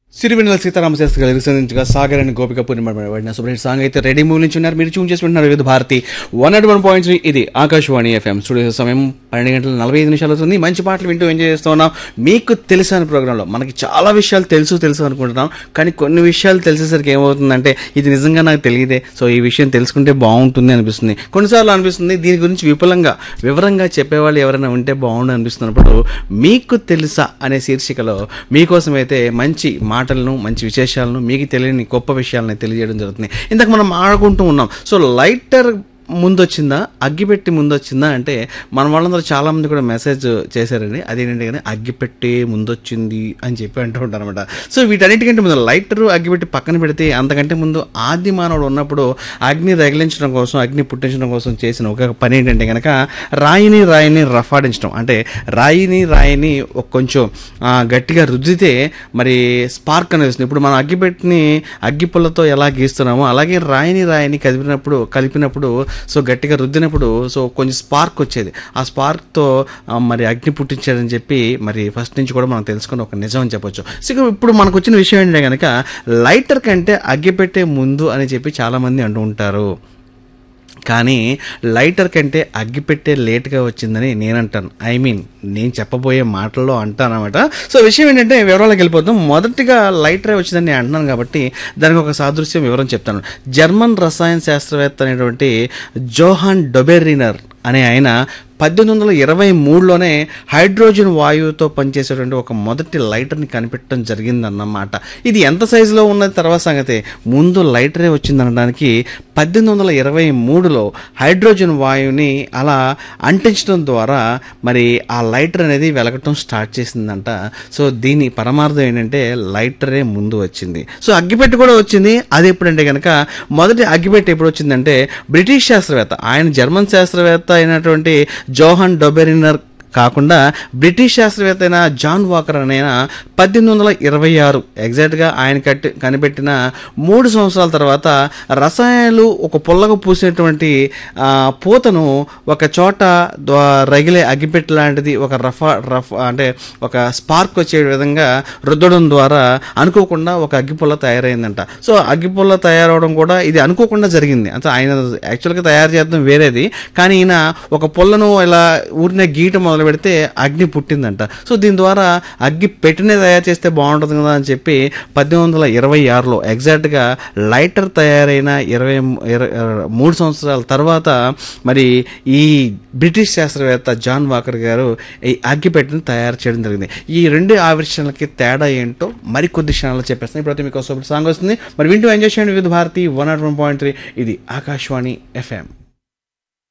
సిరివెన్నెల సీతారామశాస్త్రి గారు సంధించగా సాగర్ అని గోపిక పూర్ణిమ పడిన సూపర్ సాంగ్ అయితే రెడీ మూవీ నుంచి ఉన్నారు మీరు చూన్ చేసుకుంటున్నారు Vividh Bharati one naught one point ఇది ఆకాశవాణి ఎఫ్ఎం స్టూడియో సమయం పన్నెండు గంటల నలభై ఐదు నిమిషాలు అవుతుంది మంచి పాటలు వింటూ ఎంజాయ్ చేస్తూ ఉన్నాం మీకు తెలుసు అనే ప్రోగ్రాంలో మనకి చాలా విషయాలు తెలుసు తెలుసు అనుకుంటున్నాం కానీ కొన్ని విషయాలు తెలిసేసరికి ఏమవుతుందంటే ఇది నిజంగా నాకు తెలియదే సో ఈ విషయం తెలుసుకుంటే బాగుంటుంది అనిపిస్తుంది కొన్నిసార్లు అనిపిస్తుంది దీని గురించి విపులంగా వివరంగా చెప్పేవాళ్ళు ఎవరైనా ఉంటే బాగుండు అనిపిస్తున్నప్పుడు మీకు తెలుసా అనే శీర్షికలో మీకోసం అయితే మంచి మాటలను మంచి విశేషాలను మీకు తెలియని గొప్ప విషయాలను తెలియజేయడం జరుగుతుంది ఇందాక మనం ఆడుకుంటూ ఉన్నాం సో లైటర్ ముందొచ్చిందా అగ్గిపెట్టి ముందొచ్చిందా అంటే మన వాళ్ళందరూ చాలా మంది కూడా మెసేజ్ చేశారండి అదేంటంటే కానీ అగ్గిపెట్టి ముందొచ్చింది అని చెప్పి అంటూ ఉంటారు అనమాట సో వీటన్నిటికంటే ముందు లైటరు అగ్గిపెట్టి పక్కన పెడితే అంతకంటే ముందు ఆది మానవుడు ఉన్నప్పుడు అగ్ని రగిలించడం కోసం అగ్ని పుట్టించడం కోసం చేసిన ఒక పని ఏంటంటే కనుక రాయిని రాయిని రఫాడించడం అంటే రాయిని రాయిని ఒక కొంచెం ఆ, గట్టిగా రుద్దితే మరి స్పార్క్ అనేది వస్తుంది ఇప్పుడు మనం అగ్గిపెట్టిని అగ్గి పుల్లతో ఎలా గీస్తున్నామో అలాగే రాయిని రాయిని కదిపినప్పుడు కలిపినప్పుడు సో గట్టిగా రుద్దినప్పుడు సో కొంచెం స్పార్క్ వచ్చేది ఆ స్పార్క్తో మరి అగ్ని పుట్టించాడని చెప్పి మరి ఫస్ట్ నుంచి కూడా మనం తెలుసుకున్న ఒక నిజం అని చెప్పొచ్చు సో ఇక ఇప్పుడు మనకు వచ్చిన విషయం ఏంటంటే కనుక లైటర్ కంటే అగ్గి పెట్టే ముందు అని చెప్పి చాలామంది అంటూ ఉంటారు కానీ లైటర్ కంటే అగ్గిపెట్టే లేట్గా వచ్చిందని నేను అంటాను ఐ మీన్ నేను చెప్పబోయే మాటల్లో అంటానమాట సో విషయం ఏంటంటే వివరాలకు వెళ్ళిపోతాం మొదటిగా లైటరే వచ్చిందని నేను అంటున్నాను కాబట్టి దానికి ఒక సాదృశ్యం వివరం చెప్తాను జర్మన్ రసాయన శాస్త్రవేత్త అనేటువంటి జోహాన్ డొబెర్రినర్ అనే ఆయన పద్దెనిమిది వందల ఇరవై మూడులోనే హైడ్రోజన్ వాయువుతో పనిచేసేటువంటి ఒక మొదటి లైటర్ని కనిపెట్టడం జరిగిందన్నమాట ఇది ఎంత సైజులో ఉన్నది తర్వాత సంగతి ముందు లైటరే వచ్చిందనడానికి పద్దెనిమిది వందల ఇరవై మూడులో హైడ్రోజన్ వాయువుని అలా అంటించడం ద్వారా మరి ఆ లైటర్ అనేది వెలగటం స్టార్ట్ చేసిందంట సో దీని పరమార్థం ఏంటంటే లైటరే ముందు వచ్చింది సో అగ్గిపెట్టి కూడా వచ్చింది అది ఎప్పుడంటే కనుక మొదటి అగ్గిపెట్టి ఎప్పుడు వచ్చిందంటే బ్రిటిష్ శాస్త్రవేత్త ఆయన జర్మన్ శాస్త్రవేత్త అయినటువంటి జోహన్ డొబెరినర్ కాకుండా బ్రిటిష్ శాస్త్రవేత్త అయిన జాన్ వాకర్ అనే ఆయన పద్దెనిమిది వందల ఇరవై ఆరు ఎగ్జాక్ట్గా ఆయన కట్టి కనిపెట్టిన మూడు సంవత్సరాల తర్వాత రసాయనాలు ఒక పుల్లగా పూసినటువంటి ఆ, పూతను ఒక చోట ద్వా- రగిలే అగ్గిపెట్టి లాంటిది ఒక రఫ రఫ్ అంటే ఒక స్పార్క్ వచ్చే విధంగా రుద్దడం ద్వారా అనుకోకుండా ఒక అగ్గిపుల్ల తయారైందంట సో అగ్గిపుల్ల తయారవడం కూడా ఇది అనుకోకుండా జరిగింది అంటే ఆయన యాక్చువల్గా తయారు చేద్దాం వేరేది కానీ ఈయన ఒక పుల్లను ఇలా ఊరినే గీట మొదలు పెడితే అగ్ని పుట్టిందంట సో దీని ద్వారా అగ్గి పెట్టినే తయారు చేస్తే బాగుంటుంది కదా అని చెప్పి పద్దెనిమిది వందల ఇరవై ఆరులో ఎగ్జాక్ట్గా లైటర్ తయారైన ఇరవై ఇర- మూడు సంవత్సరాల తర్వాత మరి ఈ బ్రిటిష్ శాస్త్రవేత్త జాన్ వాకర్ గారు ఈ అగ్గిపెట్టిని తయారు చేయడం జరిగింది ఈ రెండు ఆవిష్కరణలకి తేడా ఏంటో మరికొద్ది క్షణాల్లో చెప్పేస్తాను ఇప్పుడు మీకు ఒక సాంగ్ వస్తుంది మరి వింటూ ఎంజాయ్ చేయండి Vividh Bharati one naught one point three ఇది ఆకాశవాణి ఎఫ్ఎం